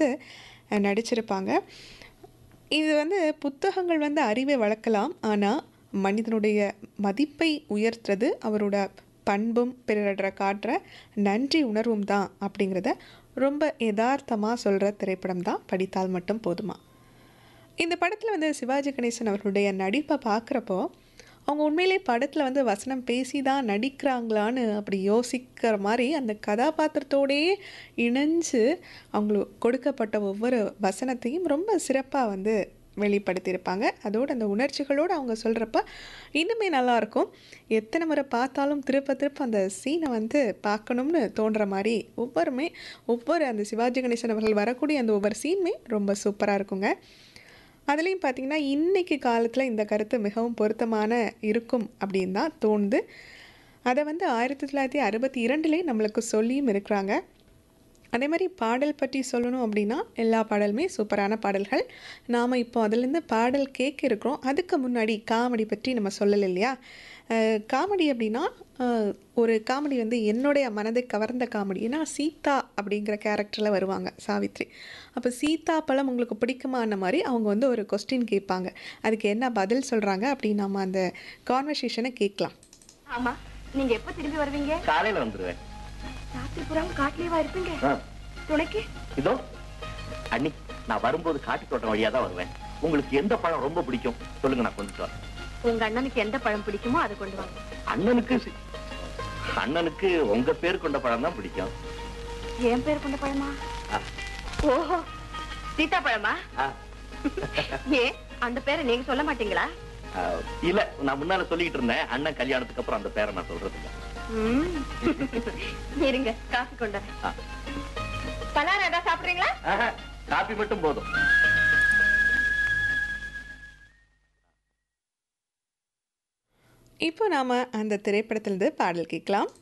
வந்து அஹ், நடிச்சிருப்பாங்க இது வந்து புத்தகங்கள் வந்து அறிவை வளர்க்கலாம் ஆனால் மனிதனுடைய மதிப்பை உயர்த்துறது அவரோட பண்பும் பிறர காட்டுற நன்றி உணர்வும் தான் அப்படிங்கிறத ரொம்ப யதார்த்தமாக சொல்கிற திரைப்படம் தான் படித்தால் மட்டும் போதுமா இந்த படத்தில் வந்து சிவாஜி கணேசன் அவர்களுடைய நடிப்பை பார்க்குறப்போ அவங்க உண்மையிலே படத்தில் வந்து வசனம் பேசி தான் நடிக்கிறாங்களான்னு அப்படி யோசிக்கிற மாதிரி அந்த கதாபாத்திரத்தோடையே இணைஞ்சு அவங்களுக்கு கொடுக்கப்பட்ட ஒவ்வொரு வசனத்தையும் ரொம்ப சிறப்பாக வந்து வெளிப்படுத்தியிருப்பாங்க அதோடு அந்த உணர்ச்சிகளோடு அவங்க சொல்கிறப்ப இன்னுமே நல்லாயிருக்கும் எத்தனை முறை பார்த்தாலும் திருப்ப திருப்ப அந்த சீனை வந்து பார்க்கணும்னு தோன்ற மாதிரி ஒவ்வொருமே ஒவ்வொரு அந்த சிவாஜி கணேசன் அவர்கள் வரக்கூடிய அந்த ஒவ்வொரு சீனுமே ரொம்ப சூப்பராக இருக்குங்க அதுலேயும் பார்த்தீங்கன்னா இன்னைக்கு காலத்தில் இந்த கருத்து மிகவும் பொருத்தமான இருக்கும் அப்படின்னு தான் தோணுது அதை வந்து ஆயிரத்தி தொள்ளாயிரத்தி அறுபத்தி இரண்டுலேயே நம்மளுக்கு சொல்லியும் இருக்கிறாங்க அதே மாதிரி பாடல் பற்றி சொல்லணும் அப்படின்னா எல்லா பாடலுமே சூப்பரான பாடல்கள் நாம் இப்போ அதுலேருந்து பாடல் கேட்க இருக்கிறோம் அதுக்கு முன்னாடி காமெடி பற்றி நம்ம சொல்லலை இல்லையா அஹ் காமெடி அப்படின்னா அஹ் ஒரு காமெடி வந்து என்னுடைய மனதை கவர்ந்த காமெடி ஏன்னா சீதா அப்படிங்கிற கேரக்டரில் வருவாங்க சாவித்ரி அப்போ சீதா பழம் உங்களுக்கு பிடிக்குமான மாதிரி அவங்க வந்து ஒரு கொஸ்டின் கேட்பாங்க அதுக்கு என்ன பதில் சொல்கிறாங்க அப்படின்னு நம்ம அந்த கான்வர்சேஷனை கேட்கலாம் ஆமா நீங்க எப்ப திரும்பி வருவீங்க காலையில வந்துருவேன் ராத்திரி புறம் காட்டுலயேவா இருப்பீங்க ஆ, துணைக்கு இதோ அண்ணி நான் வரும்போது காட்டு தோட்டம் வழியா தான் வருவேன் உங்களுக்கு எந்த பழம் ரொம்ப பிடிக்கும் சொல்லுங்க நான் கொண்டுட்டு வரேன் உங்க அண்ணனுக்கு எந்த பழம் பிடிக்குமோ அதை கொண்டு வாங்க அண்ணனுக்கு சி- அண்ணனுக்கு உங்க பேர் கொண்ட பழம் தான் பிடிக்கும் என் பேர் கொண்ட பழமா ஆ, ஓஹோ சீதா பழமா ஆ, ஏன் அந்த பேரை நீங்க சொல்ல மாட்டீங்களா ஆ, இல்ல நான் முன்னால சொல்லிட்டு இருந்தேன் அண்ணன் கல்யாணத்துக்கு அப்புறம் அந்த பேரை நான் சொல்றது இல்ல ம். இருங்க காஃபி கொண்டு வரேன் ஆ. பலாரம் ஏதாவது சாப்பிடுறீங்களா ஆஹா, காபி மட்டும் போதும் இப்போ நாம் அந்த திரைப்படத்திலிருந்து பாடல் கேட்கலாம்